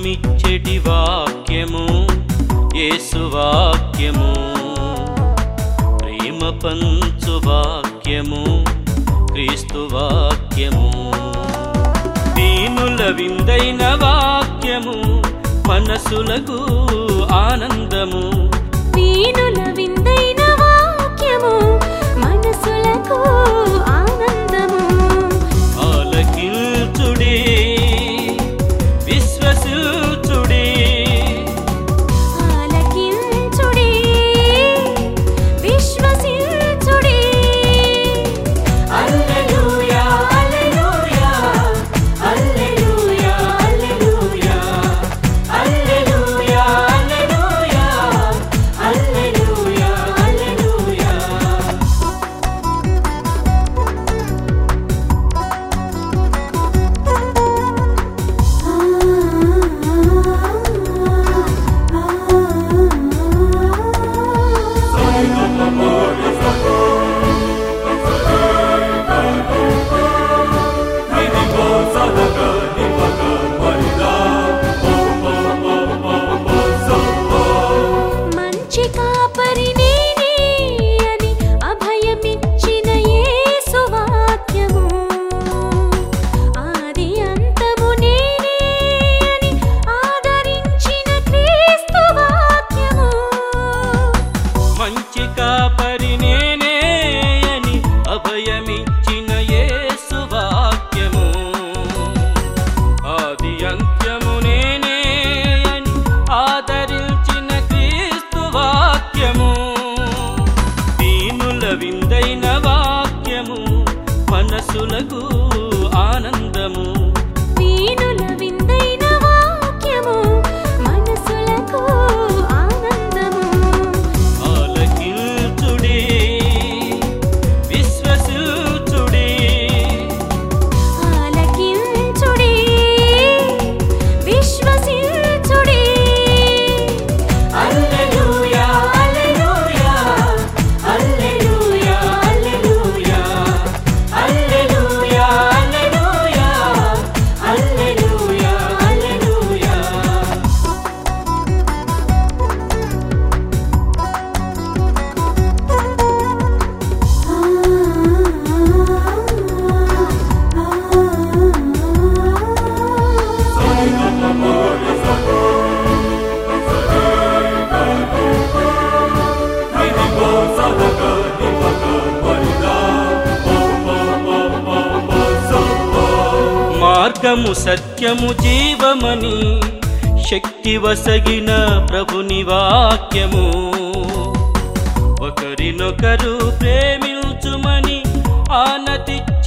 జీవమిచ్చటి వాక్యము యేసు వాక్యము ప్రేమ పంచు వాక్యము క్రీస్తు వాక్యము దీనుల విందైన వాక్యము మనసులకు ఆనందము వీణుల విందైన వాక్యము మనసులకు ఆనందము ఆలకించుడి విశ్వసించుడి ఆలకించుడి విశ్వసించుడి హల్లెలూయా హల్లెలూయా హల్లెలూయా హల్లెలూయా హల్లెలూయా హల్లెలూయా హల్లెలూయా హల్లెలూయా మంచి కాపరి నేనే అని అభయమిచ్చిన యేసు వాక్యము ఆది అంతము నేనే అని ఆదరించిన క్రీస్తు వాక్యము మంచి కాపరి నేనే అని అభయమిచ్చిన యేసు వాక్యము ఆది అంత్యము నేనే అని ఆదరించిన క్రీస్తు వాక్యము దీనుల విందైన వాక్యము మనసులకు ఆనందము వీణుల విందైన వాక్యము మనసులకు ఆనందము ఆలకించుడి విశ్వసించుడి ఆలకించుడి విశ్వసించుడి హల్లెలూయా హల్లెలూయా హల్లెలూయా హల్లెలూయా హల్లెలూయా హల్లెలూయా హల్లెలూయా హల్లెలూయా మార్గము సత్యము జీవమని శక్తి వసగిన ప్రభుని వాక్యము ఒకరినొకరు ప్రేమించుమని ఆనతిచ్చిన